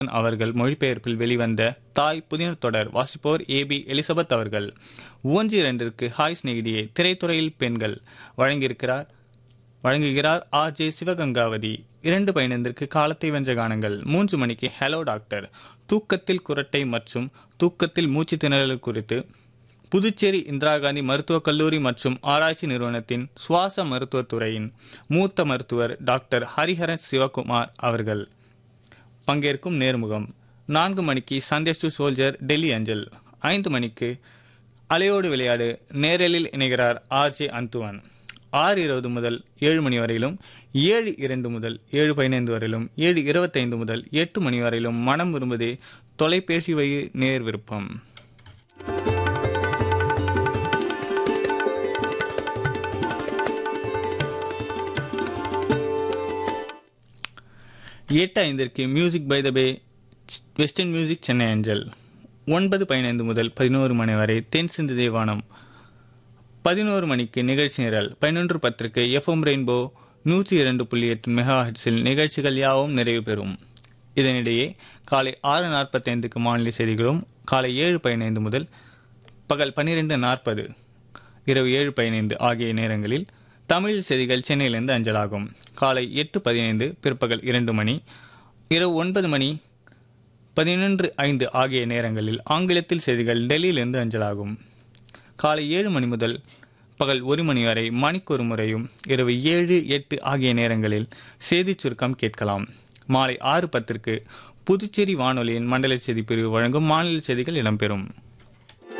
அவர்கள் மொழிபெயர்ப்பில் வெளிவந்த தாய் புதின தொடர் வாசிப்போர் ஏ பி எலிசபெத் அவர்கள் ஓஞ்சி இரண்டிற்கு ஹாய் சிநேகிதியே திரைத்துறையில் பெண்கள் வழங்கியிருக்கிறார் வழங்குகிறார் ஆர் ஜே சிவகங்காவதி இரண்டு பதினைந்திற்கு காலத்தை வென்ற கானங்கள் மூன்று மணிக்கு ஹலோ டாக்டர் தூக்கத்தில் குரட்டை மற்றும் தூக்கத்தில் மூச்சு திணறல் குறித்து புதுச்சேரி இந்திரா காந்தி மருத்துவக் கல்லூரி மற்றும் ஆராய்ச்சி நிறுவனத்தின் சுவாச மருத்துவத் துறையின் மூத்த மருத்துவர் டாக்டர் ஹரிஹரன் சிவகுமார் அவர்கள் பங்கேற்கும் நேர்முகம் நான்கு மணிக்கு சந்தேஷ் டு சோல்ஜர் டெல்லி அஞ்சல் ஐந்து மணிக்கு அலையோடு விளையாடு நேரலில் இணைகிறார் ஆர் ஜே அந்துவன் ஆறு இருபது முதல் ஏழு மணி வரையிலும் ஏழு இரண்டு முதல் ஏழு பதினைந்து வரையிலும் ஏழு இருபத்தைந்து முதல் எட்டு மணி வரையிலும் மனம் விரும்புதே தொலைபேசி வழி நேர் விருப்பம் எட்டு ஐந்திற்கு music by the bay western music Chennai அஞ்சல் ஒன்பது பதினைந்து முதல் பதினோரு மணி வரை தென் சிந்து தேவானம் பதினோரு மணிக்கு நிகழ்ச்சி நிரல் பதினொன்று பத்திற்கு எஃப்எம் ரெயின்போ நூற்றி இரண்டு புள்ளி எட்டு மெகா ஹெட்ஸில் நிகழ்ச்சிகள் யாவும் நிறைவு பெறும் இதனிடையே காலை ஆறு நாற்பத்தைந்துக்கு மாநில செய்திகளும் காலை ஏழு பதினைந்து முதல் பகல் பன்னிரெண்டு நாற்பது இரவு ஏழு பதினைந்து ஆகிய நேரங்களில் தமிழ் செய்திகள் சென்னையிலிருந்து அஞ்சலாகும் காலை எட்டு பதினைந்து பிற்பகல் இரண்டு மணி இரவு ஒன்பது மணி பதினொன்று ஐந்து ஆகிய நேரங்களில் ஆங்கிலத்தில் செய்திகள் டெல்லியிலிருந்து அஞ்சலாகும் காலை ஏழு மணி முதல் பகல் ஒரு மணி வரை மணிக்கொரு முறையும் இரவு ஏழு எட்டு ஆகிய நேரங்களில் செய்திச் சுருக்கம் கேட்கலாம் மாலை ஆறு பத்திற்கு புதுச்சேரி வானொலியின் மண்டல செய்தி பிரிவு வழங்கும் மாநில செய்திகள் இடம்பெறும்